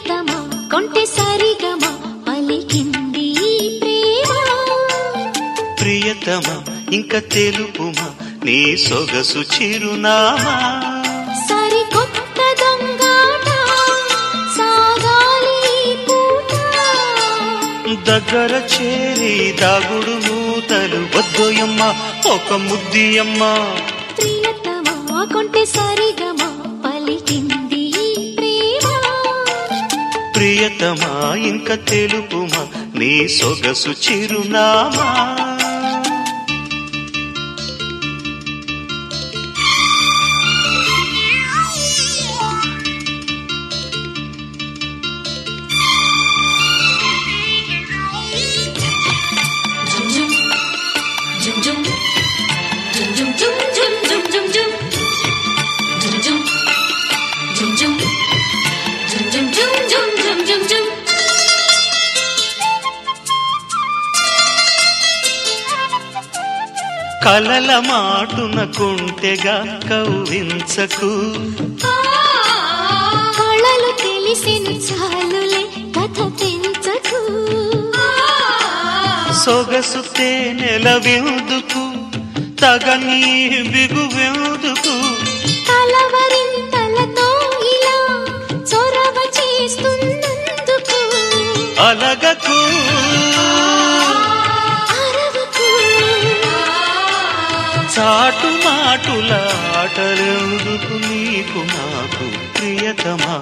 ప్రియతమా కొంటె సరిగమా పలికింది ఈ ప్రేమ ప్రియతమా ఇంక తెలుపుమా నీ సొగసు చిరునామా సరికొత్త దొంగాట సాగాలి ఈ పూట దగ్గర చేరి దాగుడు మూతలు వద్దోయమ్మ ఒక ముద్దియమ్మ ప్రియతమా కొంటె సరిగమా పలికింది ఈ ప్రేమ ప్రియతమా ఇంక తెలుపుమా నీ సొగసు చిరునామా కలల మాటున కుంటెగా కవ్వించకు కళలు తెలిసిన చాలులే కథ పెంచకు సొగసు తేనెల విందుకు తగని బిగువెందుకు కలవరింతలతో ఇలా చొరవ చేస్తున్నందుకు అలగకు అరవకు చాటు మాటుల ఆటలెందుకు నీకు నాకు ప్రియతమా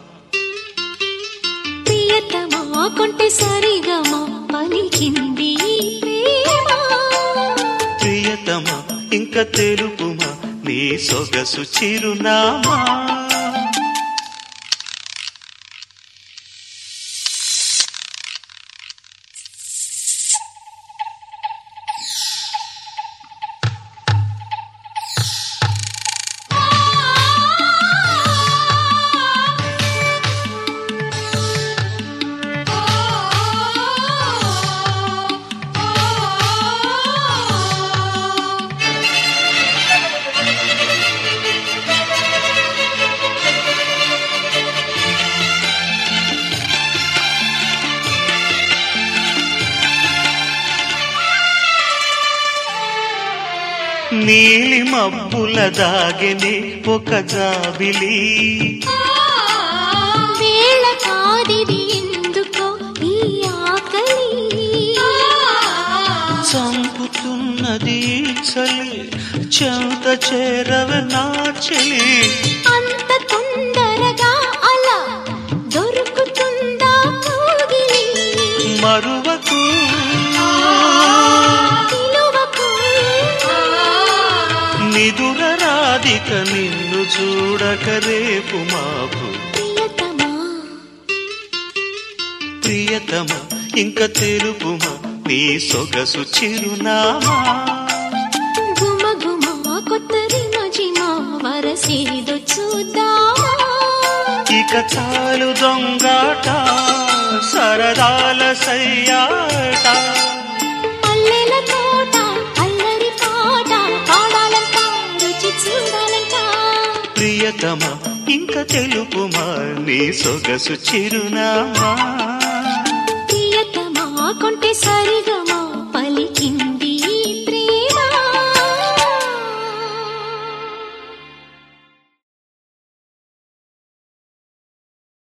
ప్రియతమా కొంటె సరిగమా పలికింది ఈ ప్రేమ ప్రియతమా ఇంక తెలుపుమా నీ సొగసు చిరునామా నీలి మబ్బుల దాగెనే ఒక జాబిలి వేళ కాదిది ఎందుకో ఈ ఆకలి చంపుతున్నది చలి చెంత చేరవ నా చెలి అంత తొందరగా అలా దొరుకుతుందా కోగిలి మరువకు పిలువకు నిదుర రాధిక నిన్ను చూడక రేపు మాపు ప్రియతమా ప్రియతమా ఇంక తెలుపుమా నీ సొగసు చిరునామా గుమ గుమ కొత్త రిమజిమా వరసేదో చూద్దామా ఇక చాలు దొంగాట సరదాల సయ్యాట పల్లెల తోట అల్లరి పాట పాడాలంట రుచి చూడాలంట ప్రియతమా ఇంక తెలుపుమా నీ సొగసు చిరునామా ప్రియతమా కొంటె సరి